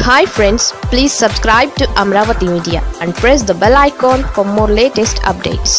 hi friends please subscribe to Amaravati media and press the bell icon for more latest updates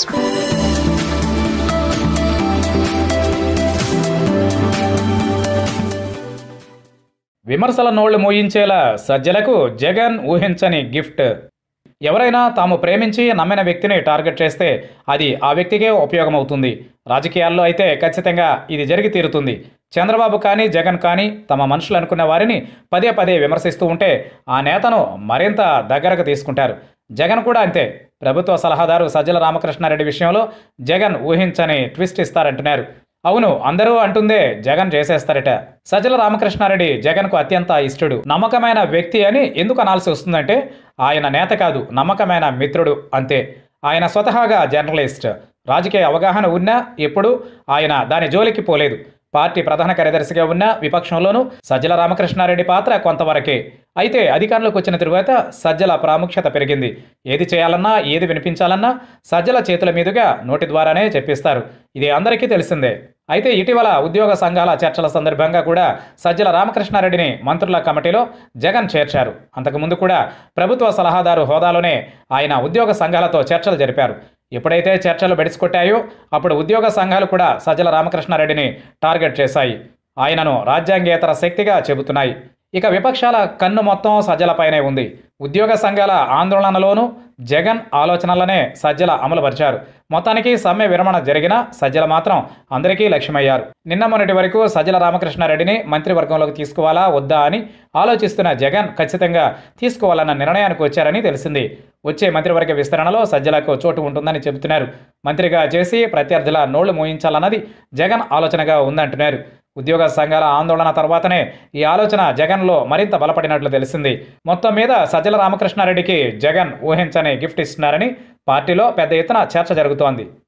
విమర్శల నోళ్లు మోయించేలా సజ్జలకు జగన్ ఊహించని gift ఎవరైనా తాము ప్రేమించి నమ్మిన వ్యక్తిని టార్గెట్ చేస్తే అది ఆ వ్యక్తికే ఉపయోగమవుతుంది రాజకీయాల్లో అయితే ఖచ్చితంగా ఇది జరిగి తీరుతుంది చంద్రబాబు కానీ జగన్ కానీ తమ మనుషులు అనుకున్న వారిని పదే పదే విమర్శిస్తూ ఉంటే ఆ నేతను మరింత దగ్గరకు తీసుకుంటారు జగన్ కూడా అంతే ప్రభుత్వ సలహాదారు సజ్జల రామకృష్ణారెడ్డి విషయంలో జగన్ ఊహించని ట్విస్ట్ ఇస్తారంటున్నారు అవును అందరూ అంటుందే జగన్ చేసేస్తారట సజ్జల రామకృష్ణారెడ్డి జగన్కు అత్యంత ఇష్టడు నమ్మకమైన వ్యక్తి అని ఎందుకు అనాల్సి వస్తుందంటే ఆయన నేత కాదు నమ్మకమైన మిత్రుడు అంతే ఆయన స్వతహాగా జర్నలిస్ట్ రాజకీయ అవగాహన ఉన్నా ఎప్పుడు ఆయన దాని జోలికి పోలేదు పార్టీ ప్రధాన కార్యదర్శిగా ఉన్న విపక్షంలోనూ సజ్జల రామకృష్ణారెడ్డి పాత్ర కొంతవరకే అయితే అధికారంలోకి వచ్చిన తరువాత సజ్జల ప్రాముఖ్యత పెరిగింది ఏది చేయాలన్నా ఏది వినిపించాలన్నా సజ్జల చేతుల మీదుగా నోటి ద్వారానే చెప్పిస్తారు ఇది అందరికీ తెలిసిందే అయితే ఇటీవల ఉద్యోగ సంఘాల చర్చల సందర్భంగా కూడా సజ్జల రామకృష్ణారెడ్డిని మంత్రుల కమిటీలో జగన్ చేర్చారు అంతకుముందు కూడా ప్రభుత్వ సలహాదారు హోదాలోనే ఆయన ఉద్యోగ సంఘాలతో చర్చలు జరిపారు ఎప్పుడైతే చర్చలు బెడిసికొట్టాయో అప్పుడు ఉద్యోగ సంఘాలు కూడా సజ్జల రామకృష్ణారెడ్డిని టార్గెట్ చేశాయి ఆయనను రాజ్యాంగేతర శక్తిగా చెబుతున్నాయి ఇక విపక్షాల కన్ను మొత్తం సజ్జలపైనే ఉంది ఉద్యోగ సంఘాల ఆందోళనలోనూ జగన్ ఆలోచనలనే సజ్జల అమలుపరిచారు మొత్తానికి సమ్మె విరమణ జరిగిన సజ్జల మాత్రం అందరికీ లక్ష్యమయ్యారు నిన్న మొన్నటి వరకు సజ్జల రామకృష్ణారెడ్డిని మంత్రివర్గంలోకి తీసుకోవాలా వద్దా అని ఆలోచిస్తున్న జగన్ ఖచ్చితంగా తీసుకోవాలన్న నిర్ణయానికి వచ్చారని తెలిసింది వచ్చే మంత్రివర్గ విస్తరణలో సజ్జలకు చోటు ఉంటుందని చెబుతున్నారు మంత్రిగా చేసి ప్రత్యర్థుల నోళ్లు మోయించాలన్నది జగన్ ఆలోచనగా ఉందంటున్నారు ఉద్యోగ సంఘాల ఆందోళన తర్వాతనే ఈ ఆలోచన జగన్లో మరింత బలపడినట్లు తెలిసింది మొత్తం మీద సజ్జల రామకృష్ణారెడ్డికి జగన్ ఊహించని గిఫ్ట్ ఇస్తున్నారని పార్టీలో పెద్ద ఎత్తున చర్చ జరుగుతోంది